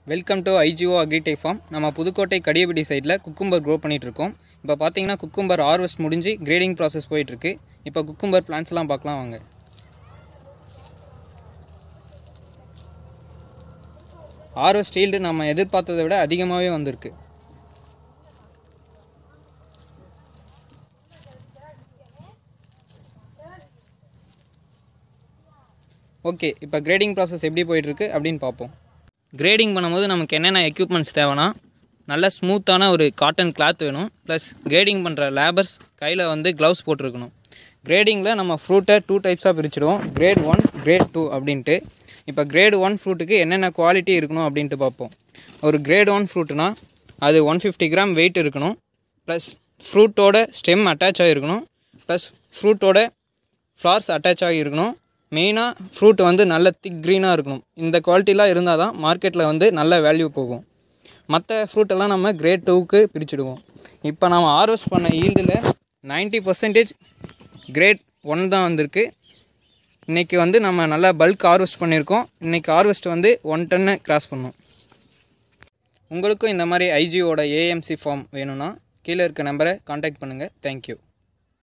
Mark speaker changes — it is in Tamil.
Speaker 1: welcome to IGO agritech farm நம்ம புதுக்கோட்டை கடியப்பட்டி சைடில் குக்கும்பர் க்ரோ பண்ணிகிட்ருக்கோம் இப்போ பார்த்தீங்கன்னா குக்கும்பர் ஹார்வெஸ்ட் முடிஞ்சு கிரேடிங் ப்ராசஸ் போயிட்டுருக்கு இப்போ குக்கும்பர் பிளான்ஸ்லாம் பார்க்கலாம் வாங்க ஹார்வெஸ்ட் ஈல்டு நம்ம எதிர்பார்த்ததை விட அதிகமாகவே வந்திருக்கு ஓகே இப்போ கிரேடிங் ப்ராசஸ் எப்படி போயிட்டுருக்கு அப்படின்னு பார்ப்போம் கிரேடிங் பண்ணும்போது நமக்கு என்னென்ன எக்யூப்மெண்ட்ஸ் தேவைன்னா நல்ல ஸ்மூத்தான ஒரு காட்டன் கிளாத் வேணும் ப்ளஸ் கிரேடிங் பண்ணுற லேபர்ஸ் கையில் வந்து க்ளவுஸ் போட்டிருக்கணும் கிரேடிங்கில் நம்ம ஃப்ரூட்டை டூ டைப்ஸாக பிரிச்சுடுவோம் கிரேட் ஒன் கிரேட் டூ அப்படின்ட்டு இப்போ கிரேட் ஒன் ஃப்ரூட்டுக்கு என்னென்ன குவாலிட்டி இருக்கணும் அப்படின்ட்டு பார்ப்போம் ஒரு கிரேட் ஒன் ஃப்ரூட்டுனா அது ஒன் ஃபிஃப்டி கிராம் வெயிட் இருக்கணும் ப்ளஸ் ஃப்ரூட்டோட ஸ்டெம் அட்டாச் ஆகிருக்கணும் ப்ளஸ் ஃப்ரூட்டோட ஃப்ளார்ஸ் அட்டாச் ஆகியிருக்கணும் மெயினாக ஃப்ரூட் வந்து நல்ல திக் க்ரீனாக இருக்கணும் இந்த குவாலிட்டிலாம் இருந்தால் தான் மார்க்கெட்டில் வந்து நல்ல வேல்யூ போகும் மற்ற ஃப்ரூட்டெல்லாம் நம்ம கிரேட் டூக்கு பிரிச்சுடுவோம் இப்போ நம்ம ஹார்வெஸ்ட் பண்ண ஈல்டில் நைன்ட்டி பர்சன்டேஜ் கிரேட் ஒன் தான் வந்திருக்கு இன்றைக்கி வந்து நம்ம நல்லா பல்க் ஹார்வெஸ்ட் பண்ணியிருக்கோம் இன்றைக்கி ஹார்வெஸ்ட் வந்து ஒன் டன்னு கிராஸ் பண்ணோம் உங்களுக்கும் இந்த மாதிரி ஐஜியோட ஏஎம்சி ஃபார்ம் வேணும்னா கீழே இருக்க நம்பரை காண்டாக்ட் பண்ணுங்கள் தேங்க்யூ